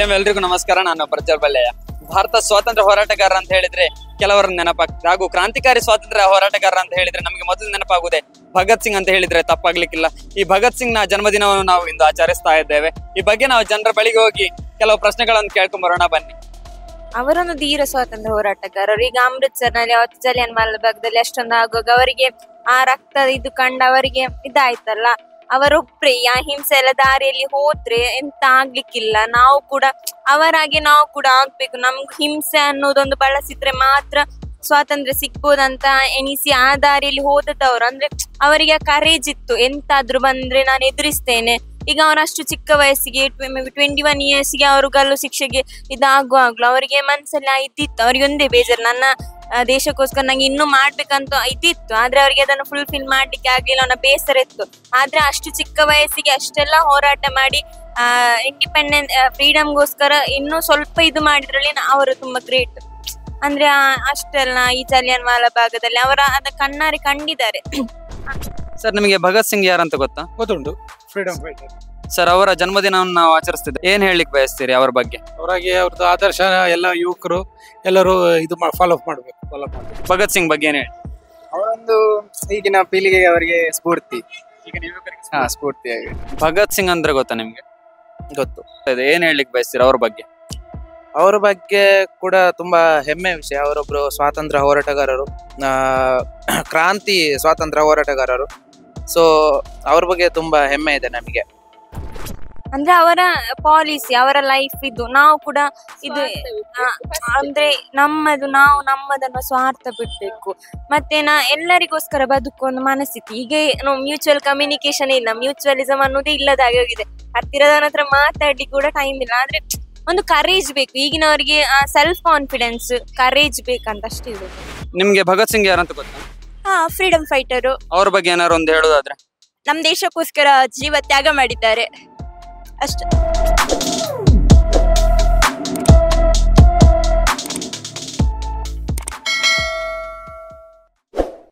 M ಎಲ್ರಿಗೂ ನಮಸ್ಕಾರ ನಾನು ಪ್ರಜ್ವಲ್ ಬಲ್ಲೆಯ ಭಾರತ ಸ್ವಾತಂತ್ರ್ಯ ಹೋರಾಟಗಾರ ಅಂತ ಹೇಳಿದ್ರೆ ಕೆಲವರ ನೆನಪಾಗ್ತದೆ ಹಾಗೂ ಕ್ರಾಂತಿಕಾರಿ ಸ್ವಾತಂತ್ರ್ಯ ಹೋರಾಟಗಾರ ಅಂತ ಹೇಳಿದ್ರೆ ನಮಗೆ ಮೊದಲು ನೆನಪಾಗುವುದೇ ಭಗತ್ ಸಿಂಗ್ ಅಂತ ಹೇಳಿದ್ರೆ ತಪ್ಪಾಗ್ಲಿಕ್ಕಿಲ್ಲ ಈ ಭಗತ್ ಸಿಂಗ್ ನ ಜನ್ಮದಿನವನ್ನು ನಾವು ಇಂದು ಆಚರಿಸ್ತಾ ಇದ್ದೇವೆ ಈ ಬಗ್ಗೆ ನಾವು ಜನರ ಬಳಿಗೆ ಹೋಗಿ ಕೆಲವು ಪ್ರಶ್ನೆಗಳನ್ನು ಕೇಳ್ಕೊಂಡ್ ಬರೋಣ ಬನ್ನಿ ಅವರೊಂದು ಧೀರ ಸ್ವಾತಂತ್ರ್ಯ ಹೋರಾಟಗಾರರು ಈಗ ಅಮೃತ್ಸರ್ನಲ್ಲಿ ಅವತ್ತು ಜಲಿಯನ್ ಭಾಗದಲ್ಲಿ ಅಷ್ಟೊಂದು ಆಗುವಾಗ ಅವರಿಗೆ ಆ ರಕ್ತ ಇದು ಕಂಡು ಅವರಿಗೆ ಇದಾಯ್ತಲ್ಲ ಅವರೊಬ್ರೆ ಆ ಹಿಂಸೆ ಎಲ್ಲ ದಾರಿಯಲ್ಲಿ ಹೋದ್ರೆ ಎಂತ ಆಗ್ಲಿಕ್ಕಿಲ್ಲ ನಾವು ಕೂಡ ಅವರಾಗೆ ನಾವು ಕೂಡ ಆಗ್ಬೇಕು ನಮ್ಗೆ ಹಿಂಸೆ ಅನ್ನೋದೊಂದು ಬಳಸಿದ್ರೆ ಮಾತ್ರ ಸ್ವಾತಂತ್ರ್ಯ ಸಿಗ್ಬೋದಂತ ಎಣಿಸಿ ಆ ದಾರಿಯಲ್ಲಿ ಹೋದದವರು ಅಂದ್ರೆ ಅವರಿಗೆ ಕರೇಜ್ ಇತ್ತು ಎಂತಾದ್ರೂ ಬಂದ್ರೆ ನಾನು ಎದುರಿಸ್ತೇನೆ ಈಗ ಅವರಷ್ಟು ಚಿಕ್ಕ ವಯಸ್ಸಿಗೆ ಟ್ವೆಂಟಿ ಒನ್ ಇಯರ್ಸ್ಗೆ ಅವರು ಗಲ್ಲು ಶಿಕ್ಷೆಗೆ ಇದಾಗುವಾಗ್ಲೂ ಅವರಿಗೆ ಮನ್ಸಲ್ಲಿ ಆ ಇದ್ದಿತ್ತು ಅವರಿಗೆ ಒಂದೇ ಬೇಜಾರು ನನ್ನ ಆ, ದೇಶಕ್ಕೋಸ್ಕರ ನಂಗೆ ಇನ್ನೂ ಮಾಡ್ಬೇಕಂತ ಇದ್ದಿತ್ತು ಆದ್ರೆ ಅವರಿಗೆ ಅದನ್ನು ಫುಲ್ಫಿಲ್ ಮಾಡ್ಲಿಕ್ಕೆ ಆಗ್ಲಿಲ್ಲ ಅವನ ಬೇಸರ ಇತ್ತು ಆದ್ರೆ ಅಷ್ಟು ಚಿಕ್ಕ ವಯಸ್ಸಿಗೆ ಅಷ್ಟೆಲ್ಲ ಹೋರಾಟ ಮಾಡಿ ಆ ಇಂಡಿಪೆಂಡೆನ್ಸ್ ಫ್ರೀಡಮ್ಗೋಸ್ಕರ ಇನ್ನೂ ಸ್ವಲ್ಪ ಇದು ಮಾಡಿದ್ರಲ್ಲಿ ನ- ಅವರು ತುಂಬಾ ಗ್ರೇಟ್ ಅಂದ್ರೆ ಆ, ಅಷ್ಟೆಲ್ಲ ಈ ಜಲಿಯನ್ ವಾಲ ಭಾಗದಲ್ಲಿ ಅವರ ಅದ ಕಣ್ಣಾರೆ ಕಂಡಿದ್ದಾರೆ ಸರ್ ನಿಮಗೆ ಭಗತ್ ಸಿಂಗ್ ಯಾರಂತ ಗೊತ್ತಾ ಗೊತ್ತುಂಟು ಫ್ರೀಡಮ್ ಫೈಟರ್ ಸರ್ ಅವರ ಜನ್ಮದಿನವನ್ನು ನಾವು ಆಚರಿಸ್ತಿದ್ದೆ ಏನ್ ಹೇಳಲಿಕ್ಕೆ ಬಯಸ್ತೀರಿ ಅವರ ಬಗ್ಗೆ ಅವರಾಗಿ ಅವ್ರದ್ದು ಆದರ್ಶ ಎಲ್ಲ ಯುವಕರು ಎಲ್ಲರೂ ಇದು ಫಾಲೋ ಮಾಡಬೇಕು ಫಾಲೋ ಮಾಡಬೇಕು ಭಗತ್ ಸಿಂಗ್ ಬಗ್ಗೆ ಏನ್ ಹೇಳಿ ಅವರೊಂದು ಈಗಿನ ಪೀಳಿಗೆಗೆ ಅವರಿಗೆ ಸ್ಫೂರ್ತಿ ಹಾ ಸ್ಫೂರ್ತಿಯಾಗಿ ಭಗತ್ ಸಿಂಗ್ ಅಂದ್ರೆ ಗೊತ್ತಾ ನಿಮ್ಗೆ ಗೊತ್ತು ಇದೆ. ಏನ್ ಹೇಳಲಿಕ್ಕೆ ಬಯಸ್ತೀರಿ ಅವ್ರ ಬಗ್ಗೆ ಅವರ ಬಗ್ಗೆ ಕೂಡ ತುಂಬಾ ಹೆಮ್ಮೆ ವಿಷಯ ಅವರೊಬ್ರು ಸ್ವಾತಂತ್ರ್ಯ ಹೋರಾಟಗಾರರು ಆ, ಕ್ರಾಂತಿ ಸ್ವಾತಂತ್ರ್ಯ ಹೋರಾಟಗಾರರು ಸೊ ಅವ್ರ ಬಗ್ಗೆ ತುಂಬಾ ಹೆಮ್ಮೆ ಇದೆ ನಮಗೆ ಅಂದ್ರೆ ಅವರ ಪಾಲಿಸಿ ಅವರ ಲೈಫ್ ಇದು ನಾವು ಕೂಡ ಇದು ಆ, ಅಂದ್ರೆ ನಮ್ಮದು ನಾವು ನಮ್ಮದನ್ನ ಸ್ವಾರ್ಥ ಬಿಡ್ಬೇಕು ಮತ್ತೆ ನಾ ಎಲ್ಲರಿಗೋಸ್ಕರ ಬದುಕುವ ಒಂದು ಮನಸ್ಥಿತಿ ಈಗ ಮ್ಯೂಚುವಲ್ ಕಮ್ಯುನಿಕೇಶನ್ ಇಲ್ಲ ಮ್ಯೂಚುವಲಿಸಮ್ ಅನ್ನೋದೇ ಇಲ್ಲದಾಗಿ ಹೋಗಿದೆ ಹತ್ತಿರದವನ ಹತ್ರ ಮಾತಾಡ್ಲಿಕ್ಕೆ ಕೂಡ ಟೈಮ್ ಇಲ್ಲ ಆದ್ರೆ ಒಂದು ಕರೇಜ್ ಬೇಕು ಈಗಿನವರಿಗೆ ಸೆಲ್ಫ್ ಕಾನ್ಫಿಡೆನ್ಸ್ ಕರೇಜ್ ಬೇಕಂತ ಅಷ್ಟೇ ಇರೋದು ನಿಮ್ಗೆ ಭಗತ್ ಸಿಂಗ್ ಯಾರಂತ ಗೊತ್ತಾ ಹಾ ಫ್ರೀಡಮ್ ಫೈಟರು ಅವ್ರ ಬಗ್ಗೆ ಏನಾರು ಒಂದು ಹೇಳೋದಾದ್ರೆ ನಮ್ಮ ದೇಶಕ್ಕೋಸ್ಕರ ಜೀವ ತ್ಯಾಗ ಮಾಡಿದ್ದಾರೆ ಅಷ್ಟೇ